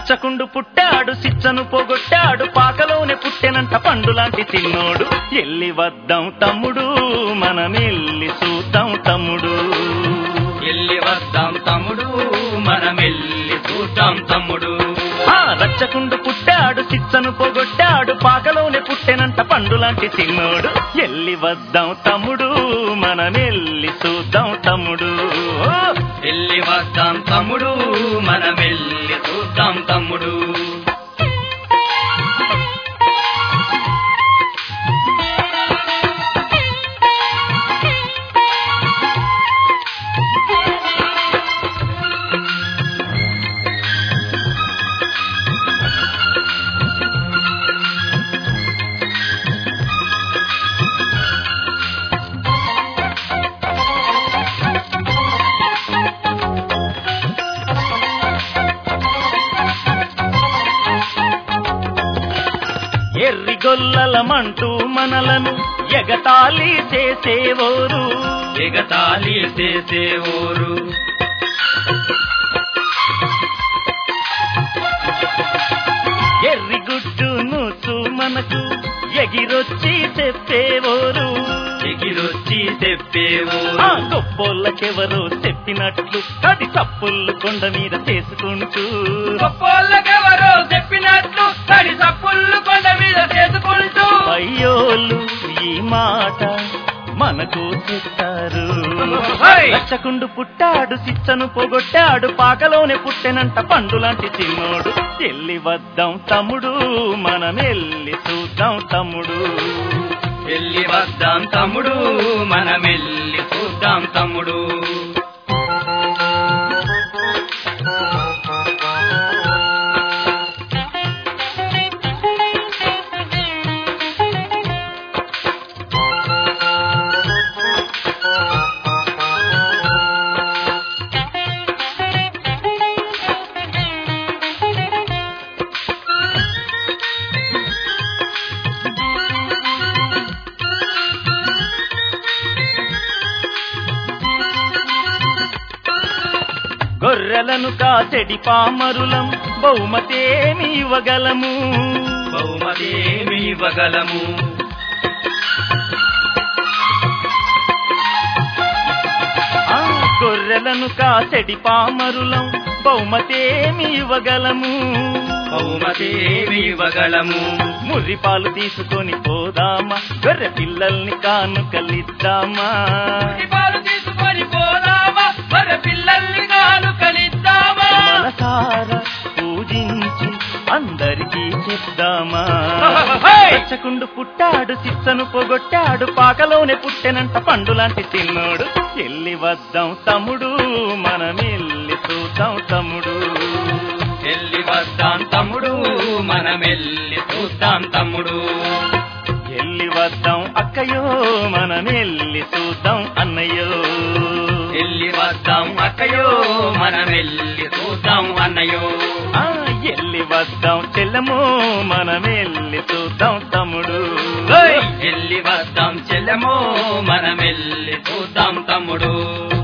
రచ్చకుండు పుట్టాడు సిచ్చను పోగొట్టాడు పాకలోనే పుట్టెనంట పండులాంటి చిన్నోడు ఎల్లి వద్దాం తమ్ముడు మనమెల్లి చూద్దాం తమ్ముడు ఎల్లి వద్దాం తమ్ముడు మనమెల్లి చూద్దాం తమ్ముడు ఆ రచ్చకుండు పుట్టాడు సిచ్చను పోగొట్టాడు పాకలోనే పుట్టెనంట పండులాంటి చిన్నోడు ఎల్లి వద్దాం తమ్ముడు మనమెల్లి చూద్దాం తమ్ముడు ఓ! ఎల్లి వద్దాం తమ్ముడు మనమెల్లి చూద్దాం తమ్ముడు ఎర్రి గొల్లలమంటూ మనలను ఎగతాళి చేసేవోరు ఎగతాళి చేసే ఊరు ఎర్రి గుడ్డు నూచు మనకు ఎగిరొచ్చి చెప్పేవోరు ఎగిరొచ్చి చెప్పే ఆ ఊరు గొప్పోళ్ళకెవరో చెప్పినట్లు అది తప్పుళ్ళు కొండ మీద చేసుకుంటూ గొప్పోళ్ళకెవరో చెప్పినట్లు తడి సప్పుళ్ళు కొండ మీద చేసుకుంటూ అయ్యోళ్ళు ఈ మాట మనకు చెప్తారు హై! రచ్చకుండు పుట్టాడు సిచ్చను పొగొట్టాడు పాకలోనే పుట్టెనంట పండులాంటి చిన్నోడు ఎల్లి వద్దాం తమ్ముడు మనమెల్లి చూద్దాం తమ్ముడు ఎల్లి వద్దాం తమ్ముడు మనమెల్లి చూద్దాం తమ్ముడు గొర్రెలను కాచెడి పామరులం బహుమతేమి ఇవ్వగలము బహుమతేమి ఇవ్వగలము ఆ గొర్రెలను కాచెడి పామరులం బహుమతేమి ఇవ్వగలము బహుమతేమి ఇవ్వగలము ముర్రి పాలు తీసుకొని పోదామా గొర్రె పిల్లల్ని కానుకలిద్దామా పాలు తీసుకొని పోదామా మన పిల్లల్ని కాను కలిద్దామా మనసారా పూజించి అందరికీ చెప్దామా హై! రచ్చకుండు పుట్టాడు సిచ్చను పొగొట్టాడు పాకలోనే పుట్టెనంట పండులాంటి చిన్నోడు ఎల్లి వద్దాం తమ్ముడు మనమెల్లి చూద్దాం తమ్ముడు ఎల్లి వద్దాం తమ్ముడు మనమెల్లి చూద్దాం తమ్ముడు ఎల్లి వద్దాం అక్కయో మనమెల్లి చూద్దాం అన్నయ్యో ఎల్లి వద్దాం అక్కయో మనమెల్లి చూద్దాం అన్నయ్యో ఆ ఎల్లి వద్దాం చెల్లెమో మనమెల్లి చూద్దాం తమ్ముడు ఎల్లి వద్దాం చెల్లెమో మనమెల్లి చూద్దాం తమ్ముడు